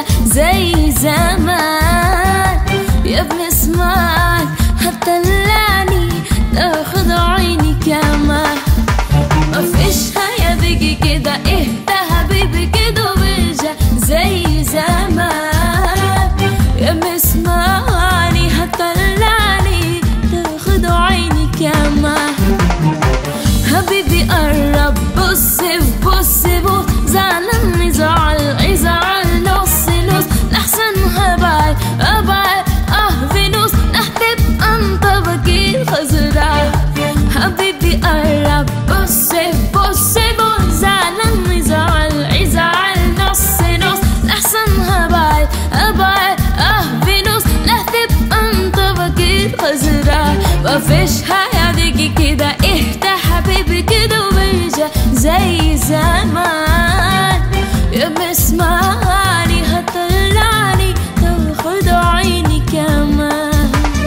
وبرجع زي زمان يا ابن اسمعك هتدلعني تاخد عيني كمان مفيش حياة تيجي كده اهدى حبيبي كده وبرجع زي زمان يا مسمعني هتطلعني تاخد عيني كمان حبيبي قرب بص بص بص زعلان زعل ازعل نص نص لحسن هبعد ابعد اه في نص احتب انت بكير خزرع حبيبي قرب بص بص بص زعلان زعل ازعل نص نص لحسن هبعد ابعد اه في نص احتب انت بكير خزرع مفيش حياة تيجي كده اهدى حبيبي كده وبرجع زي زمان يا مسمعني هتطلعني تاخد عيني كمان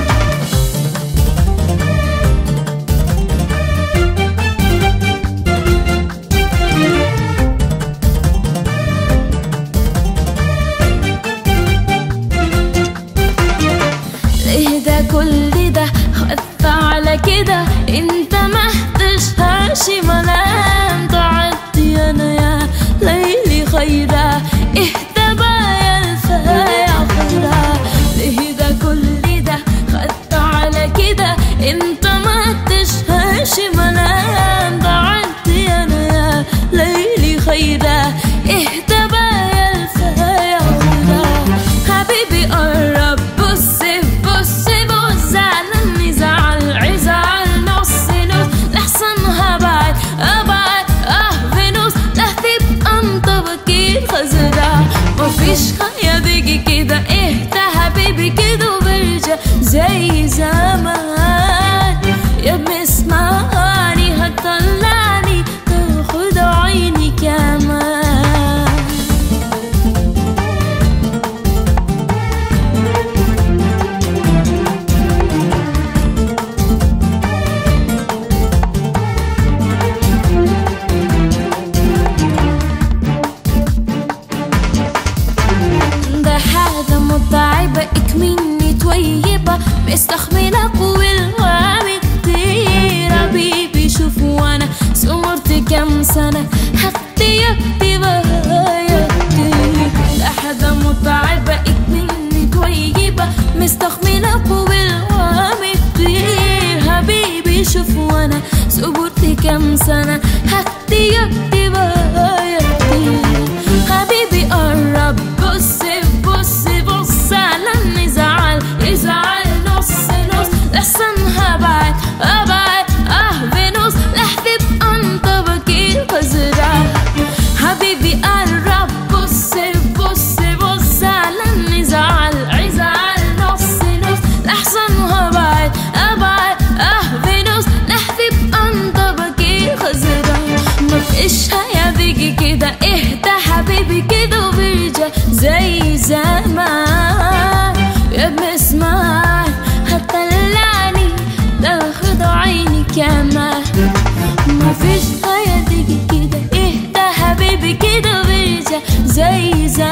ليه ده كل ده خدت على كده انت ما احتشهاش ملام تعبت انا يا ليلي خيرا اهدى بقى يا الفايع خيرا ليه ده كل ده خدت على كده انت ما احتشهاش ملام تعبت انا يا ليلي خيرا اهدى بقى يا الفايع خيرا حبيبي قرب بص بص بص زعلني زعل عزعل نص نص لحسن هبعد ابعد اه في نص تهتب انت بكير خزرع مفيش حياة تيجي كده اهدى حبيبي كده وبرجع زي زمان يا مسمعني هتطلعني تاخد عيني كمان ده حاجة متعبة مني طيبة مستحملك والوهم كتير حبيبي شوف وانا سمرت كام سنة حتى يكتب كتير ده حاجة متعبة مني طيبة مستحملك والوهم كتير حبيبي شوف وانا صبرت كام سنة حتى يكتب كتير حبيبي قرب بص بص بص زعلان زعل ازعل نص نص لحسن هبعد ابعد اه في نص لحتب انت بكير خزرع حبيبي قرب بص بص بص زعلان زعل ازعل نص نص لحسن هبعد ابعد اه في نص لحتب انت بكير خزرع مفيش حياة تيجي كده اهدى حبيبي كده وبرجع زي زمان يا مسمعك هتطلعني تاخد عيني كمان مفيش حياة تيجي كده اهدى حبيبي كده وبرجع زي زمان